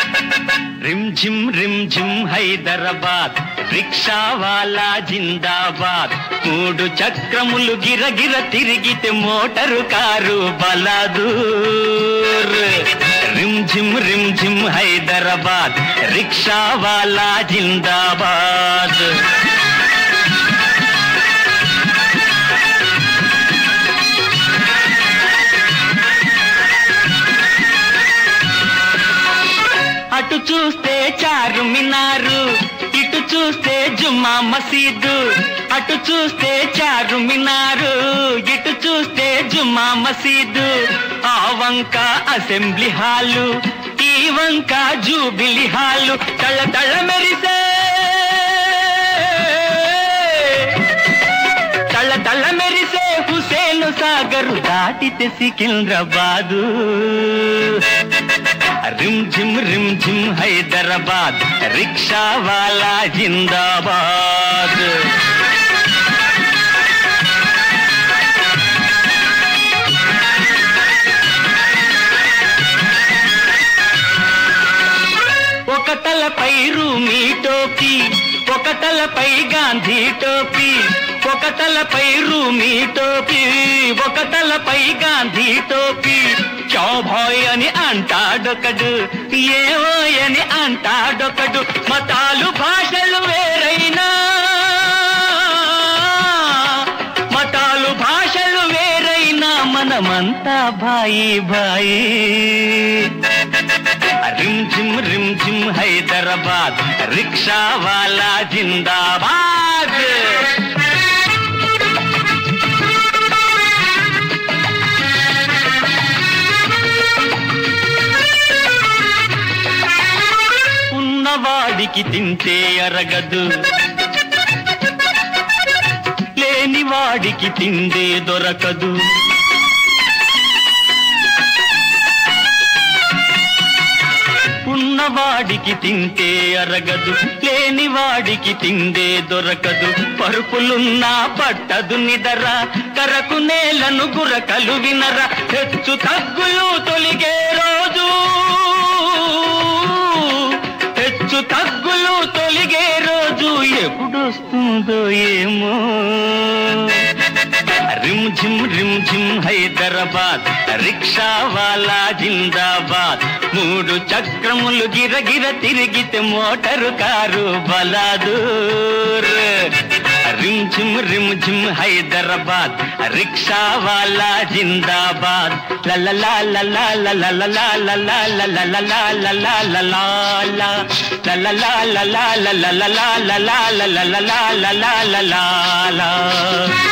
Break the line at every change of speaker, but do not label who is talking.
rim ఝిమ్ రిమ్ ఝిమ్ హైదరాబాద్ రిక్షా వాలా జిందాబాద్ మూడు చక్రములు గిరగిర తిరిగితే మోటారు కారు బలాదూర్ రిమ్ ఝిమ్ రిమ్ ఝిమ్ హైదరాబాద్ రిక్షా వాలా జిందాబాద్ అటు చూస్తే చారు మినారు ఇటు చూస్తే జుమ్మా మసీదు అటు చూస్తే చారు మినారు ఇటు చూస్తే జుమ్మా మసీదు ఆ వంక అసెంబ్లీ హాలు ఈ వంక జూబిలి హాలు తళ్ళ తళ్ళ మెరిసే తళ్ళ తళ్ళ మెరిసే హుసేను సాగరు దాటితే సికింద్రాబాదు రిమ్ ఝిమ్ రిమ్ ఝిమ్ హైదరాబాద్ రిక్షా వాలా జిందాబాద్ ఒక తలపై రూమీ టోపీ ఒక తలపై గాంధీ టోపీ ఒక తలపై రూమీ టోపీ ఒక తలపై గాంధీ టోపీ చౌభాయ్ అని అంటాడొకడు ఏవో అని అంటాడొకడు మతాలు భాషలు వేరైనా మతాలు భాషలు వేరైనా మనమంతా భాయి భాయి రిమ్ జిమ్ రిమ్ జిమ్ హైదరాబాద్ రిక్షా వాలా జిందాబాద్ ఉన్నవాడికి తింటే అరగదు లేని వాడికి తిండే దొరకదు ఉన్నవాడికి తింటే అరగదు లేని వాడికి తిండే దొరకదు పరుపులున్నా పట్టదు నిదర కరకు నేలను గురకలు వినర హెచ్చు తగ్గులు తొలిగే రోజు హెచ్చు తగ్గులు తొలిగే రోజు ఎప్పుడొస్తుందో ఏమో రిమ్ ఝిమ్ రిమ్ ఝిమ్ హైదరాబాద్ రిక్షా వాలా జిందాబాద్ మూడు చక్రములు గిరగిర తిరిగితే మోటారు కారు బలాదూర్ రిమ్ ఝిమ్ రిమ్ ఝిమ్ హైదరాబాద్ రిక్షా వాలా జిందాబాద్ లలలా లలా లలా లలా లలా లలా లలా లలా లలా లలా లలా లలా లలా లలా లలా లలా లలా లలా